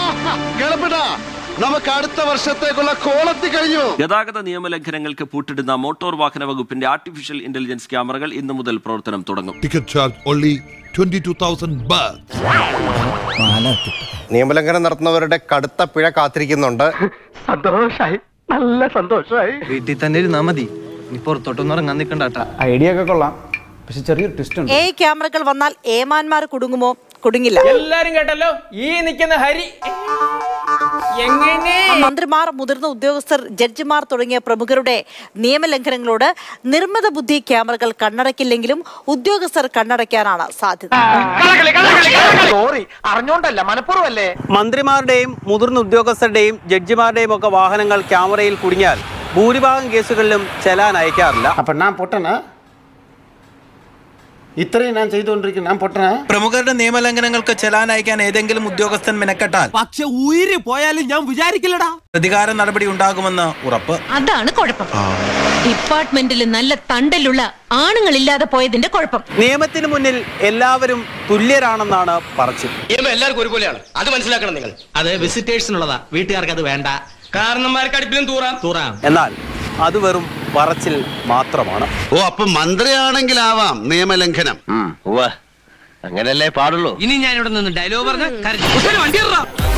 കിളപ്പിടാ നമുക്ക് അടുത്ത വർഷത്തേക്കുള്ള കോളത്തി കഴിഞ്ഞു ഗതാഗത നിയമലംഘനങ്ങൾക്ക് പൂട്ടിടുന്ന മോട്ടോർ വാഹന വകുപ്പിന്റെ ആർട്ടിഫിഷ്യൽ ഇന്റലിജൻസ് ക്യാമറകൾ ഇന്നു മുതൽ പ്രവർത്തനം തുടങ്ങും Ticket charge only 22,000 baht. നിയമലംഘനം നടത്തുന്നവരുടെ കടുത്ത പിഴ കാത്തിരിക്കുന്നുണ്ട് സന്തോഷായി നല്ല സന്തോഷായി വീട്ടിൽ തന്നെ ഇരുന്നാ മതി ഇനി പുറത്തോട്ടൊന്നും ഇറങ്ങാൻ നിൽക്കണ്ടാട്ടാ ഐഡിയ ഒക്കെ കൊള്ളാം പക്ഷെ ചെറിയൊരു ട്വിസ്റ്റ് ഉണ്ട് എ ക്യാമറകൾ വന്നാൽ ഏമാന്മാർ കുടുങ്ങുമോ കുടുങ്ങില്ല എല്ലാരും കേട്ടല്ലോ ഈ നിൽക്കുന്ന ഹരി എങ്ങനെ മന്ത്രിമാർ മുതിർന്ന ഉദ്യോഗസ്ഥർ ജഡ്ജിമാർ തുടങ്ങിയ പ്രമുഖരുടെ നിയമലംഘനങ്ങളോട് നിർമ്മിത ബുദ്ധി ക്യാമറകൾ കണ്ണടക്കില്ലെങ്കിലും ഉദ്യോഗസ്ഥർ കണ്ണടയ്ക്കാനാണ് സാധ്യത സോറി അറിഞ്ഞോണ്ടല്ല മനഃപൂർവ്വല്ലേ മന്ത്രിമാരുടെയും മുതിർന്ന ഉദ്യോഗസ്ഥരുടെയും ജഡ്ജിമാരുടെയും ഒക്കെ വാഹനങ്ങൾ ക്യാമറയിൽ കുടുങ്ങിയാൽ ഭൂരിഭാഗം കേസുകളിലും ചെലാൻ അയക്കാറില്ല അപ്പൊ ഞാൻ പൊട്ടനാ ഇത്രയും ഞാൻ ചെയ്തുകൊണ്ടിരിക്കുന്നു ഞാൻ പൊട്ടനാ പ്രമുഖരുടെ നിയമലംഘനങ്ങൾക്ക് ചെലാൻ അയക്കാൻ ഏതെങ്കിലും ഉദ്യോഗസ്ഥൻ മെനക്കെട്ടാൽ പക്ഷെ ഉയിര് പോയാലും ഞാൻ വിചാരിക്കില്ലടാ പ്രതികാര നടപടി ഉണ്ടാകുമെന്ന് ഉറപ്പ് അതാണ് കുഴപ്പം ഡിപ്പാർട്ട്മെന്റിൽ നല്ല തണ്ടലുള്ള ആണുങ്ങളില്ലാതെ പോയതിന്റെ കുഴപ്പം നിയമത്തിന് മുന്നിൽ എല്ലാവരും തുല്യരാണെന്നാണ് പറച്ചിൽ എല്ലാവർക്കും ഒരുപോലെയാണ് അത് മനസ്സിലാക്കണം നിങ്ങൾ അത് വിസിറ്റേഴ്സിനുള്ളതാ വീട്ടുകാർക്ക് അത് വേണ്ട കാരണന്മാർക്ക് അടുപ്പിലും തൂറാം തൂറാം എന്നാൽ അത് വെറും പറച്ചിൽ മാത്രമാണ് ഓ അപ്പൊ മന്ത്രിയാണെങ്കിലാവാം നിയമലംഘനം അങ്ങനല്ലേ പാടുള്ളൂ ഇനി ഞാൻ ഇവിടെ നിന്ന് ഡയലോഗ് പറഞ്ഞ വണ്ടി